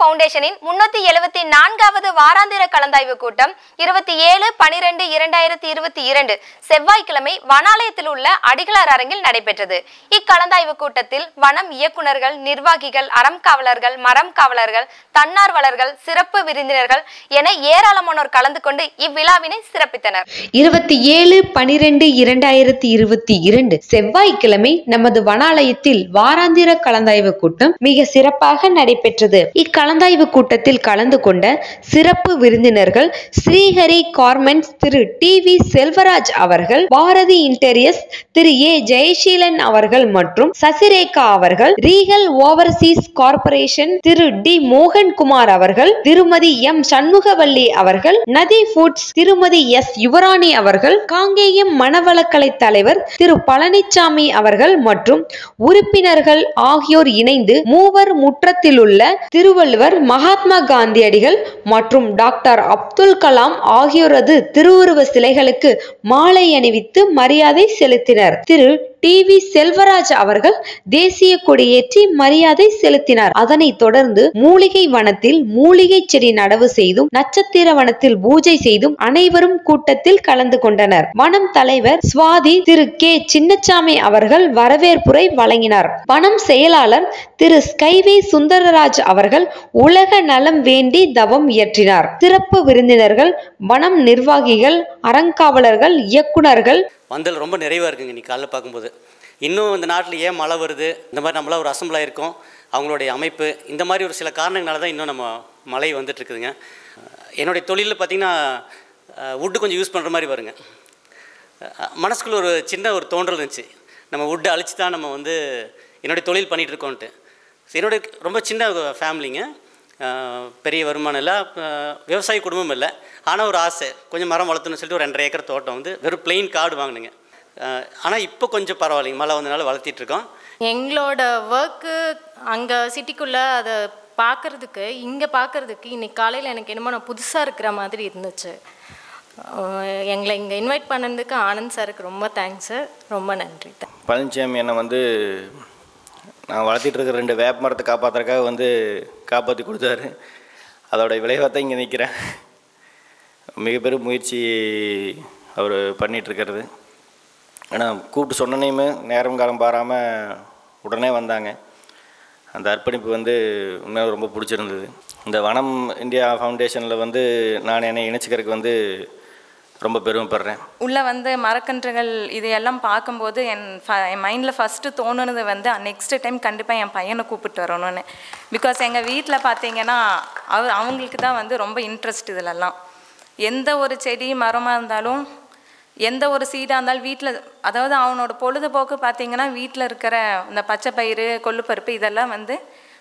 ஃபவுண்டேஷனின் முன்னூத்தி எழுபத்தி நான்காவது வாராந்திர கலந்தாய்வு கூட்டம் இருபத்தி ஏழு பனிரெண்டு இரண்டாயிரத்தி இருபத்தி இரண்டு செவ்வாய்க்கிழமை வனாலயத்தில் உள்ள அடிகளார் அரங்கில் நடைபெற்றது இக்கலந்தாய்வு கூட்டத்தில் வனம் இயக்குனர்கள் நிர்வாகிகள் அறம் காவலர்கள் மரம் காவலர்கள் தன்னார்வலர்கள் சிறப்பு விருந்தினர்கள் என ஏராளமானோர் கலந்து கொண்டு இவ்விழாவினை சிறப்பித்தனர் இருபத்தி ஏழு பனிரெண்டு இரண்டாயிரத்தி இருபத்தி இரண்டு செவ்வாய்க்கிழமை நமது வனாலயத்தில் வாராந்திர கலந்தாய்வு கூட்டம் மிக சிறப்பாக நடைபெற்றது இக்கலந்தாய்வு கூட்டத்தில் கலந்து கொண்ட சிறப்பு விருந்தினர்கள் ஸ்ரீஹரி கார்மெண்ட்ஸ் திரு டி வி செல்வராஜ் அவர்கள் பாரதி இன்டீரியர்ஸ் திரு ஏ ஜெயசீலன் அவர்கள் மற்றும் சசிரேகா அவர்கள் ரீகல் ஓவர்சீஸ் கார்ப்பரேஷன் திரு டி மோகன்குமார் அவர்கள் திருமதி எம் சண்முகவல்லி அவர்கள் நதி ஃபுட்ஸ் திருமதி எஸ் யுவராணி அவர்கள் காங்கேயம் மனவளக்கலை தலைவர் திரு பழனிச்சாமி அவர்கள் மற்றும் உறுப்பினர்கள் ஆகியோர் இணைந்து மூவர் முற்றத்திலுள்ள திருவள்ளுவர் மகாத்மா காந்தியடிகள் மற்றும் டாக்டர் அப்துல் கலாம் ஆகியோரது திருவுருவ சிலைகளுக்கு மாலை அணிவித்து மரியாதை செலுத்தினர் திரு டி வி செல்வராஜ் அவர்கள் தேசிய கொடியேற்றி மரியாதை செலுத்தினார் அதனைத் தொடர்ந்து மூலிகை வனத்தில் மூலிகை செடி நடவு செய்தும் நட்சத்திர வனத்தில் பூஜை செய்தும் அனைவரும் கூட்டத்தில் கலந்து கொண்டனர் வனம் தலைவர் சுவாதி திரு கே சின்னசாமி அவர்கள் வரவேற்புரை வழங்கினார் வனம் செயலாளர் திரு ஸ்கைவே சுந்தரராஜ் அவர்கள் உலக நலம் வேண்டி தவம் இயற்றினார் சிறப்பு விருந்தினர்கள் வனம் நிர்வாகிகள் அறங்காவலர்கள் இயக்குனர்கள் வந்தல் ரொம்ப நிறைவாக இருக்குங்க இன்னைக்கு காலைல பார்க்கும்போது இன்னும் இந்த நாட்டில் ஏன் மழை வருது இந்த மாதிரி நம்மளாம் ஒரு அசம்பிள் ஆயிருக்கோம் அவங்களுடைய அமைப்பு இந்த மாதிரி ஒரு சில காரணங்களால தான் இன்னும் நம்ம மழை வந்துட்டு இருக்குதுங்க என்னுடைய தொழிலில் பார்த்திங்கன்னா வுட்டு கொஞ்சம் யூஸ் பண்ணுற மாதிரி வருங்க அஹ், மனசுக்குள்ள ஒரு சின்ன ஒரு தோன்றல் இருந்துச்சு நம்ம வுட்டை அழிச்சு தான் நம்ம வந்து என்னுடைய தொழில் பண்ணிகிட்டு இருக்கோன்ட்டு So, என்னுடைய ரொம்ப சின்ன ஃபேமிலிங்க அஹ், பெரிய வருமானம் இல்லை அஹ், விவசாய குடும்பம் இல்லை ஆனால் ஒரு ஆசை கொஞ்சம் மரம் வளர்த்தணும்னு சொல்லிட்டு ஒரு ரெண்டரை ஏக்கர் தோட்டம் வந்து வெறும் பிளெயின் காடு வாங்கினுங்க ஆனால் இப்போ கொஞ்சம் பரவாயில்லைங்க மழை வந்தனால வளர்த்திட்டு இருக்கோம் எங்களோட ஒர்க்கு அங்கே சிட்டிக்குள்ளே அதை பார்க்குறதுக்கு இங்கே பார்க்குறதுக்கு இன்னைக்கு காலையில் எனக்கு என்னமோ நான் புதுசாக இருக்கிற மாதிரி இருந்துச்சு அஹ் எங்களை இங்கே இன்வைட் பண்ணதுக்கு ஆனந்த் சாருக்கு ரொம்ப தேங்க்ஸு ரொம்ப நன்றி பழனிசாமி என்னை வந்து நான் வளர்த்திட்டு இருக்கிற ரெண்டு வேப்ப மரத்தை காப்பாற்றுறதுக்காக வந்து காப்பாற்றி கொடுத்தாரு அதோட விளைவாக தான் இங்கே நிற்கிறேன் மிகப்பெரும் முயற்சி அவர் பண்ணிகிட்ருக்கிறது ஆனால் கூப்பிட்டு சொன்னனையுமே நேரம் காலம் பாராமல் உடனே வந்தாங்க அந்த அர்ப்பணிப்பு வந்து உண்மையாக ரொம்ப பிடிச்சிருந்தது இந்த வனம் இந்தியா ஃபவுண்டேஷனில் வந்து நான் என்னை இணைச்சிக்கிறதுக்கு வந்து ரொம்ப பெருமைப்படுறேன் உள்ளே வந்து மரக்கன்றுகள் இது எல்லாம் பார்க்கும்போது என் ஃப என் மைண்டில் ஃபஸ்ட்டு தோணுனது வந்து நெக்ஸ்ட் டைம் கண்டிப்பாக என் பையனை கூப்பிட்டு வரணும்னு பிகாஸ் எங்கள் வீட்டில் பார்த்தீங்கன்னா அவ அவங்களுக்கு தான் வந்து ரொம்ப இன்ட்ரெஸ்ட் இதிலெல்லாம் எந்த ஒரு செடி மரமாக இருந்தாலும் எந்த ஒரு சீடாக இருந்தாலும் வீட்டில் அதாவது அவனோட பொழுதுபோக்கு பார்த்தீங்கன்னா வீட்டில் இருக்கிற இந்த பச்சை பயிறு கொள்ளுப்பருப்பு இதெல்லாம் வந்து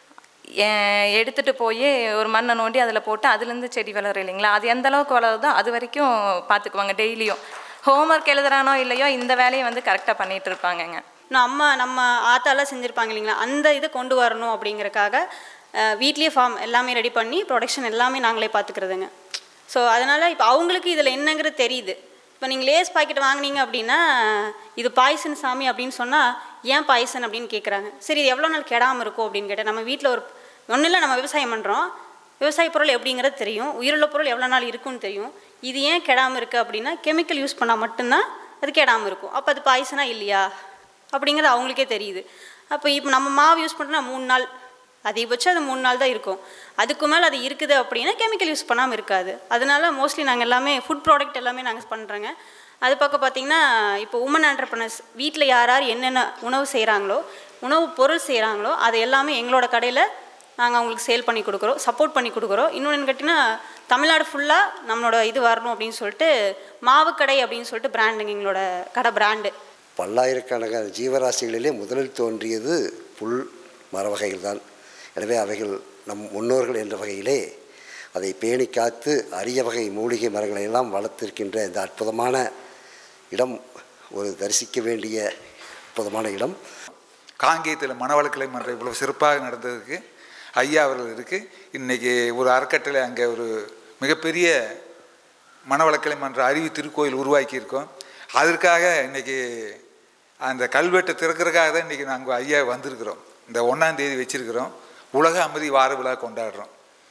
எ- எடுத்துட்டு போய் ஒரு மண்ணை நோண்டி அதில் போட்டு அதுலேருந்து செடி வளரும் இல்லைங்களா அது எந்த அளவுக்கு வளருதோ அது வரைக்கும் பார்த்துக்குவாங்க டெய்லியும் ஹோம்ஒர்க் எழுதுறானோ இல்லையோ இந்த வேலையை வந்து கரெக்டாக பண்ணிட்டு இருப்பாங்கங்க நான் அம்மா நம்ம ஆத்தாலாம் செஞ்சுருப்பாங்க இல்லைங்களா அந்த இதை கொண்டு வரணும் அப்படிங்கறக்காக அஹ், வீட்லயே ஃபார்ம் எல்லாமே ரெடி பண்ணி ப்ரொடக்ஷன் எல்லாமே நாங்களே பார்த்துக்கிறதுங்க ஸோ அதனால் இப்போ அவங்களுக்கு இதில் என்னங்கிறது தெரியுது இப்போ நீங்கள் லேஸ் பாக்கெட் வாங்குனீங்க அப்படின்னா இது பாய்சன் சாமி அப்படின்னு சொன்னால் ஏன் பாய்சன் அப்படின்னு கேட்குறாங்க சரி இது எவ்வளோ நாள் கெடாமல் இருக்கும் அப்படின்னு கேட்டால் நம்ம வீட்டில் ஒரு ஒன்றும் இல்லை நம்ம விவசாயம் பண்ணுறோம் விவசாய பொருள் எப்படிங்கிறது தெரியும் உயிருள்ள பொருள் எவ்வளோ நாள் இருக்கும்னு தெரியும் இது ஏன் கெடாமல் இருக்குது அப்படின்னா கெமிக்கல் யூஸ் பண்ணால் மட்டும்தான் அது கெடாமல் இருக்கும் அப்போ அது பாய்சனா இல்லையா அப்படிங்கிறது அவங்களுக்கே தெரியுது அப்போ இப்போ நம்ம மாவு யூஸ் பண்ணுறோம்னா மூணு நாள் அதிகபட்சம் அது மூணு நாள் தான் இருக்கும் அதுக்கு மேலே அது இருக்குது அப்படின்னா கெமிக்கல் யூஸ் பண்ணாமல் இருக்காது அதனால மோஸ்ட்லி நாங்கள் எல்லாமே ஃபுட் ப்ராடக்ட் எல்லாமே நாங்கள் பண்ணுறோங்க அது பக்கம் பார்த்தீங்கன்னா இப்போ உமன் ஆண்டர்பனர்ஸ் வீட்டில் யார் யார் என்னென்ன உணவு செய்கிறாங்களோ உணவு பொருள் செய்கிறாங்களோ அது எல்லாமே எங்களோட கடையில் நாங்கள் அவங்களுக்கு சேல் பண்ணி கொடுக்குறோம் சப்போர்ட் பண்ணி கொடுக்குறோம் இன்னொன்று கேட்டிங்கன்னா தமிழ்நாடு ஃபுல்லாக நம்மளோட இது வரணும் அப்படின்னு சொல்லிட்டு மாவுக்கடை அப்படின்னு சொல்லிட்டு பிராண்டுங்க எங்களோட கடை பிராண்டு பல்லாயிரக்கணக்கான ஜீவராசிகளிலே முதலில் தோன்றியது புல் மர வகைகள் தான் எனவே அவைகள் நம் முன்னோர்கள் என்ற வகையிலே அதை பேணி காத்து அரிய வகை மூலிகை மரங்களை எல்லாம் வளர்த்திருக்கின்ற இந்த அற்புதமான இடம் ஒரு தரிசிக்க வேண்டிய அற்புதமான இடம் காங்கேயத்தில் மனவளக்கலை மன்றம் இவ்வளோ சிறப்பாக நடந்ததுக்கு ஐயா அவர்கள் இருக்குது இன்றைக்கி ஒரு அறக்கட்டளை அங்கே ஒரு மிகப்பெரிய மனவளக்கலை மன்ற அறிவு திருக்கோயில் உருவாக்கியிருக்கோம் அதற்காக இன்றைக்கி அந்த கல்வெட்டை திறக்கிறதுக்காக தான் இன்றைக்கி நாங்கள் ஐயா வந்திருக்கிறோம் இந்த ஒன்றாம் தேதி வச்சுருக்கிறோம் உலக அமைதி வார விழா கொண்டாடுறோம்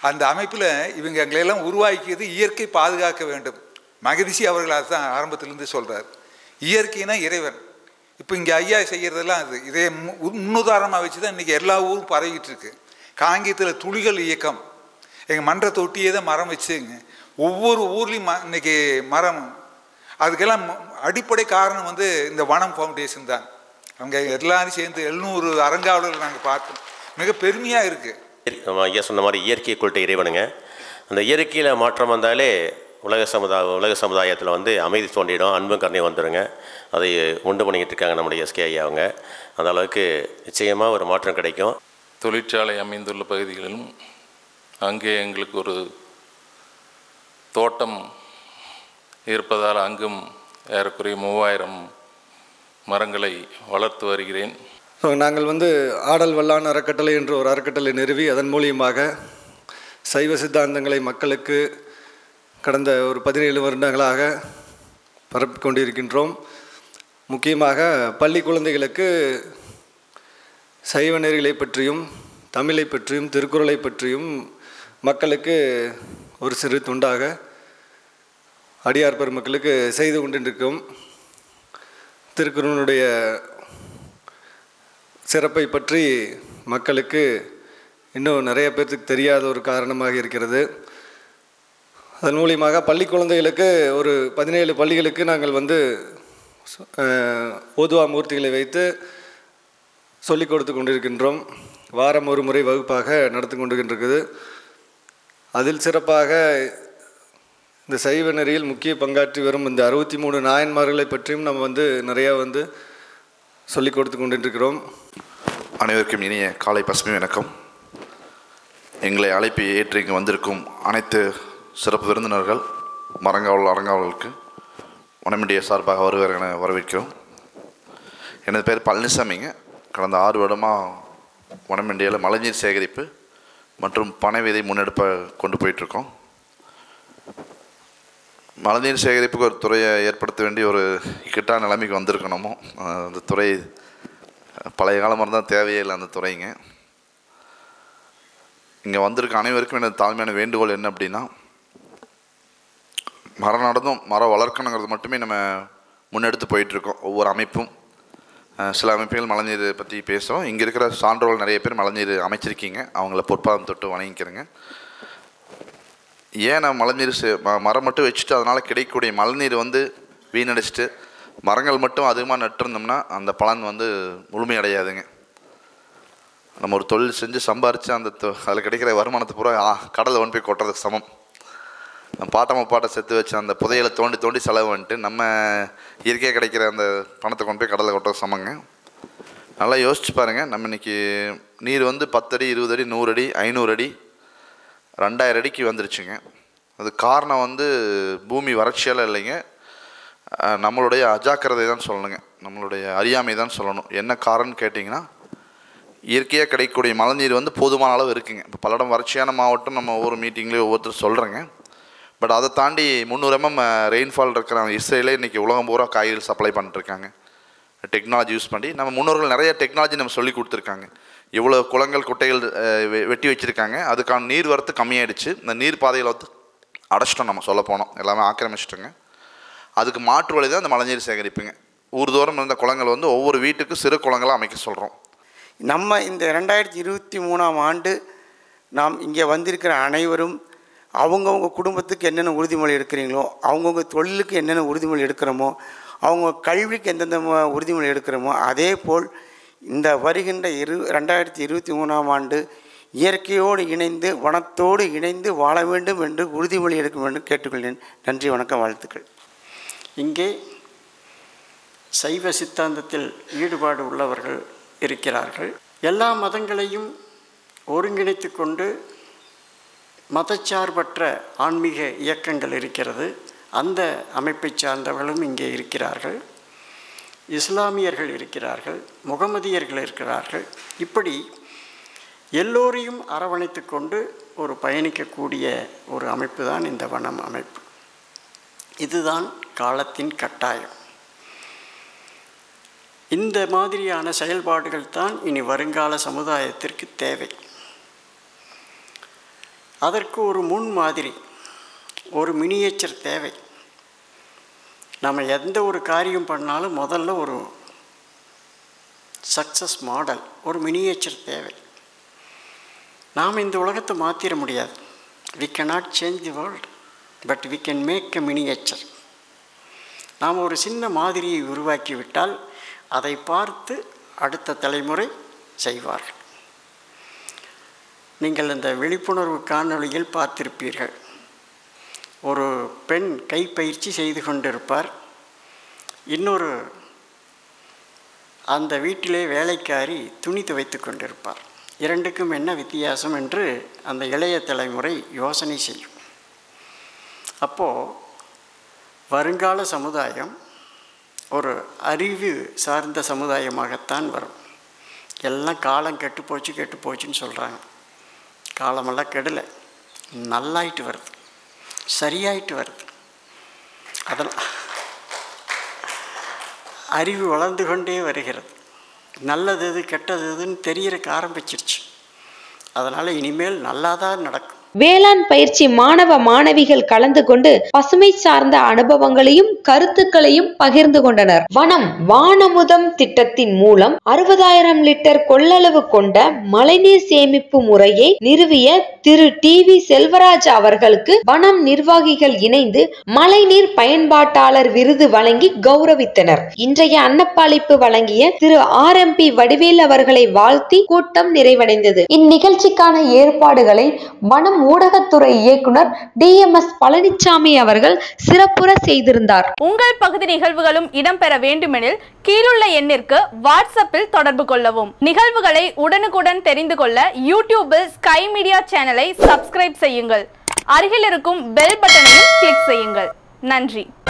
அந்த அமைப்பில் இவங்க எங்களையெல்லாம் உருவாக்கியது இயற்கை பாதுகாக்க வேண்டும் மகரிஷி அவர்கள் அதுதான் ஆரம்பத்திலிருந்து சொல்கிறார் இயற்கைனா இறைவன் இப்போ இங்கே ஐயா செய்கிறதெல்லாம் அது இதே மு- முன்னுதாரணமாக வச்சு தான் இன்றைக்கி எல்லா ஊரும் பரவிட்டு இருக்கு காங்கியத்தில் துளிகள் இயக்கம் எங்கள் மன்றத்தை ஒட்டியே தான் மரம் வச்சுங்க ஒவ்வொரு ஊர்லேயும் ம இன்னைக்கு மரம் அதுக்கெல்லாம் மு- அடிப்படை காரணம் வந்து இந்த வனம் ஃபவுண்டேஷன் தான் அவங்க எல்லாரும் சேர்ந்து எழுநூறு அறங்காவலர்கள் நாங்கள் பார்த்தோம் மிக பெருமையாக இருக்குது நம்ம ஐயா சொன்ன மாதிரி இயற்கை கொள்கை இறைவனுங்க அந்த இயற்கையில் மாற்றம் வந்தாலே உலக சமுதாய உலக சமுதாயத்தில் வந்து அமைதி தோண்டிடும் அன்பும் கருணை வந்துடுங்க அதை உண்டு பண்ணிக்கிட்டு இருக்காங்க நம்முடைய எஸ்கே ஐயா அவங்க அந்த அளவுக்கு நிச்சயமாக ஒரு மாற்றம் கிடைக்கும் தொழிற்சாலை அமைந்துள்ள பகுதிகளிலும் அங்கே எங்களுக்கு ஒரு தோட்டம் இருப்பதால் அங்கும் ஏறக்குறைய மூவாயிரம் மரங்களை வளர்த்து வருகிறேன் ஸோ நாங்கள் வந்து ஆடல் வல்லான் அறக்கட்டளை என்ற ஒரு அறக்கட்டளை நிறுவி அதன் மூலியமாக சைவ சித்தாந்தங்களை மக்களுக்கு கடந்த ஒரு பதினேழு வருடங்களாக பரப்பிக் கொண்டிருக்கின்றோம் முக்கியமாக பள்ளி குழந்தைகளுக்கு சைவ நெறிகளை பற்றியும் தமிழை பற்றியும் திருக்குறளை பற்றியும் மக்களுக்கு ஒரு சிறு துண்டாக அடியார் பெருமக்களுக்கு செய்து கொண்டிருக்கிறோம் திருக்குறளுடைய சிறப்பை பற்றி மக்களுக்கு இன்னும் நிறைய பேர்த்துக்கு தெரியாத ஒரு காரணமாக இருக்கிறது அதன் மூலியமாக பள்ளி குழந்தைகளுக்கு ஒரு பதினேழு பள்ளிகளுக்கு நாங்கள் வந்து அஹ், ஓதுவா மூர்த்திகளை வைத்து சொல்லிக் கொடுத்து கொண்டிருக்கின்றோம் வாரம் ஒரு முறை வகுப்பாக நடத்தி கொண்டிருக்கின்றது அதில் சிறப்பாக இந்த சைவ நெறியில் முக்கிய பங்காற்றி வரும் இந்த அறுபத்தி மூணு நாயன்மார்களை பற்றியும் நம்ம வந்து நிறையா வந்து சொல்லிக் கொடுத்து கொண்டிருக்கிறோம் அனைவருக்கும் இனிய காலை பசுமை வணக்கம் எங்களை அழைப்பை ஏற்று இங்கு வந்திருக்கும் அனைத்து சிறப்பு விருந்தினர்கள் மரங்காவல் அரங்காவலுக்கு வனமிண்டிய சார்பாக வருவார் என வரவேற்கிறோம் எனது பேர் பழனிசாமிங்க கடந்த ஆறு வருடமாக வனமிண்டியில் மழைநீர் சேகரிப்பு மற்றும் பனை விதை முன்னெடுப்பை கொண்டு போயிட்டுருக்கோம் மழைநீர் சேகரிப்புக்கு ஒரு துறையை ஏற்படுத்த வேண்டிய ஒரு இக்கட்டான நிலைமைக்கு வந்திருக்கணுமோ அஹ் அந்த துறை பழைய காலமாக இருந்தால் தேவையே இல்லை அந்த துறைங்க இங்கே வந்திருக்க அனைவருக்கும் எனது தாழ்மையான வேண்டுகோள் என்ன அப்படின்னா மரம் நடந்தும் மரம் வளர்க்கணுங்கிறது மட்டுமே நம்ம முன்னெடுத்து போயிட்டுருக்கோம் ஒவ்வொரு அமைப்பும் அஹ் சில அமைப்புகள் மழைநீர் பற்றி பேசுகிறோம் இங்கே இருக்கிற சான்றோர்கள் நிறைய பேர் மழைநீர் அமைச்சிருக்கீங்க அவங்கள பொற்பாதம் தொட்டு வணங்கிக்கிறேங்க ஏன் நான் மழைநீர் சே- ம- மரம் மட்டும் வச்சுட்டு அதனால் கிடைக்கக்கூடிய மழைநீர் வந்து வீணடிச்சிட்டு மரங்கள் மட்டும் அதிகமாக நட்டிருந்தோம்னா அந்த பலன் வந்து முழுமையடையாதுங்க நம்ம ஒரு தொழில் செஞ்சு சம்பாரித்து அந்த தொ- அதில் கிடைக்கிற வருமானத்தை பூரா ஆ, கடல்ல கொண்டு போய் கொட்டுறதுக்கு சமம் நம்ம பாட்டம்மா பாட்டை செத்து வச்சு அந்த புதையலை தோண்டி தோண்டி செலவு பண்ணிட்டு நம்ம இயற்கையாக கிடைக்கிற அந்த பணத்தை கொண்டு போய் கடலில் கொட்டுறது சமங்க நல்லா யோசிச்சு பாருங்கள் நம்ம இன்னைக்கு நீர் வந்து பத்தடி இருபது அடி நூறு அடி ஐநூறு அடி ரெண்டாயிரம் அடிக்கு வந்துருச்சுங்க அது காரணம் வந்து பூமி வறட்சியால் இல்லைங்க அஹ் நம்மளுடைய அஜாக்கிரதை தான் சொல்லணுங்க நம்மளுடைய அறியாமை தான் சொல்லணும் என்ன காரணம்னு கேட்டிங்கன்னா இயற்கையாக கிடைக்கக்கூடிய மழைநீர் வந்து போதுமான அளவு இருக்குங்க இப்போ பல்லடம் வறட்சியான மாவட்டம் நம்ம ஒவ்வொரு மீட்டிங்லேயும் ஒவ்வொருத்தர் சொல்கிறேங்க பட் அதை தாண்டி முந்நூறு எம்எம் ரெயின்ஃபால் இருக்கிற இஸ்ரேலே இன்றைக்கி உலகம் பூரா காய்கறி சப்ளை பண்ணிட்டுருக்காங்க டெக்னாலஜி யூஸ் பண்ணி நம்ம முன்னோர்கள் நிறைய டெக்னாலஜி நம்ம சொல்லி கொடுத்துருக்காங்க இவ்வளோ குளங்கள் குட்டைகள் அஹ், வெ- வெட்டி வச்சுருக்காங்க அதுக்கான நீர் வரத்து கம்மியாயிடுச்சு இந்த நீர் பாதைகளை வந்து அடைச்சிட்டோம் நம்ம சொல்ல போனோம் எல்லாமே ஆக்கிரமிச்சிட்டோங்க அதுக்கு மாற்று வழி தான் இந்த மழைநீர் சேகரிப்புங்க ஊர்தோறும் இருந்த குளங்கள் வந்து ஒவ்வொரு வீட்டுக்கும் சிறு குளங்களாக அமைக்க சொல்கிறோம் நம்ம இந்த ரெண்டாயிரத்தி இருபத்தி மூணாம் ஆண்டு நாம் இங்கே வந்திருக்கிற அனைவரும் அவங்கவுங்க குடும்பத்துக்கு என்னென்ன உறுதிமொழி எடுக்கிறீங்களோ அவங்கவுங்க தொழிலுக்கு என்னென்ன உறுதிமொழி எடுக்கிறோமோ அவங்க கல்விக்கு எந்தெந்த ம- உறுதிமொழி எடுக்கிறோமோ அதே போல் இந்த வருகின்ற இரு ரெண்டாயிரத்தி இருபத்தி மூணாம் ஆண்டு இயற்கையோடு இணைந்து வனத்தோடு இணைந்து வாழ வேண்டும் என்று உறுதிமொழி எடுக்க வேண்டும் கேட்டுக்கொள்கிறேன் நன்றி வணக்கம் வாழ்த்துக்கள் இங்கே சைவ சித்தாந்தத்தில் ஈடுபாடு உள்ளவர்கள் இருக்கிறார்கள் எல்லா மதங்களையும் ஒருங்கிணைத்து கொண்டு மதச்சார்பற்ற ஆன்மீக இயக்கங்கள் இருக்கிறது அந்த அமைப்பை சார்ந்தவர்களும் இங்கே இருக்கிறார்கள் இஸ்லாமியர்கள் இருக்கிறார்கள் முகமதியர்கள் இருக்கிறார்கள் இப்படி எல்லோரையும் அரவணைத்து கொண்டு ஒரு பயணிக்கக்கூடிய ஒரு அமைப்பு தான் இந்த வனம் அமைப்பு இதுதான் காலத்தின் கட்டாயம் இந்த மாதிரியான செயல்பாடுகள் தான் இனி வருங்கால சமுதாயத்திற்கு தேவை அதற்கு ஒரு முன் மாதிரி ஒரு மினியேச்சர் தேவை நம்ம எந்த ஒரு காரியம் பண்ணாலும் முதல்ல ஒரு சக்ஸஸ் மாடல் ஒரு மினியேச்சர் தேவை நாம் இந்த உலகத்தை மாற்றிட முடியாது we cannot change the world but we can make a miniature நாம் ஒரு சின்ன மாதிரியை உருவாக்கி விட்டால் அதை பார்த்து அடுத்த தலைமுறை செய்வார்கள் நீங்கள் இந்த விழிப்புணர்வு காணொளியில் பார்த்திருப்பீர்கள் ஒரு பெண் கைப்பயிற்சி செய்து கொண்டிருப்பார் இன்னொரு அந்த வீட்டிலே வேலைக்காரி துணி துவைத்து கொண்டிருப்பார் இரண்டுக்கும் என்ன வித்தியாசம் என்று அந்த இளைய தலைமுறை யோசனை செய்யும் அப்போது வருங்கால சமுதாயம் ஒரு அறிவு சார்ந்த சமுதாயமாகத்தான் வரும் எல்லாம் காலம் கெட்டு போச்சு கெட்டு போச்சுன்னு சொல்கிறாங்க காலமெல்லாம் கெடலை நல்லாயிட்டு வருது சரியாயிட்டு வருது அதனால் அறிவு வளர்ந்து கொண்டே வருகிறது நல்லது எது கெட்டது எதுன்னு தெரியறக்கு ஆரம்பிச்சிருச்சு அதனால் இனிமேல் நல்லா தான் நடக்கும் வேளாண் பயிற்சி மாணவ மாணவிகள் கலந்து கொண்டு பசுமை சார்ந்த அனுபவங்களையும் கருத்துக்களையும் பகிர்ந்து கொண்டனர் வனம் வானமுதம் திட்டத்தின் மூலம் அறுபதாயிரம் லிட்டர் கொள்ளளவு கொண்ட மழைநீர் சேமிப்பு முறையை நிறுவிய திரு டி வி செல்வராஜ் அவர்களுக்கு வனம் நிர்வாகிகள் இணைந்து மழைநீர் பயன்பாட்டாளர் விருது வழங்கி கௌரவித்தனர் இன்றைய அன்னப்பாளிப்பு வழங்கிய திரு ஆர் எம் பி வடிவேல் அவர்களை வாழ்த்தி கூட்டம் நிறைவடைந்தது இந்நிகழ்ச்சிக்கான ஏற்பாடுகளை வனம் ஊடகத்துறை இயக்குனர் டி எம் எஸ் பழனிசாமி அவர்கள் சிறப்புற செய்திருந்தார் உங்கள் பகுதி நிகழ்வுகளும் இடம்பெற வேண்டுமெனில் கீழுள்ள எண்ணிற்கு வாட்ஸ்அப்பில் தொடர்பு கொள்ளவும் நிகழ்வுகளை உடனுக்குடன் தெரிந்து கொள்ள யூடியூபில் ஸ்கை மீடியா சேனலை சப்ஸ்கிரைப் செய்யுங்கள் அருகில் இருக்கும் பெல் பட்டனையும் கிளிக் செய்யுங்கள் நன்றி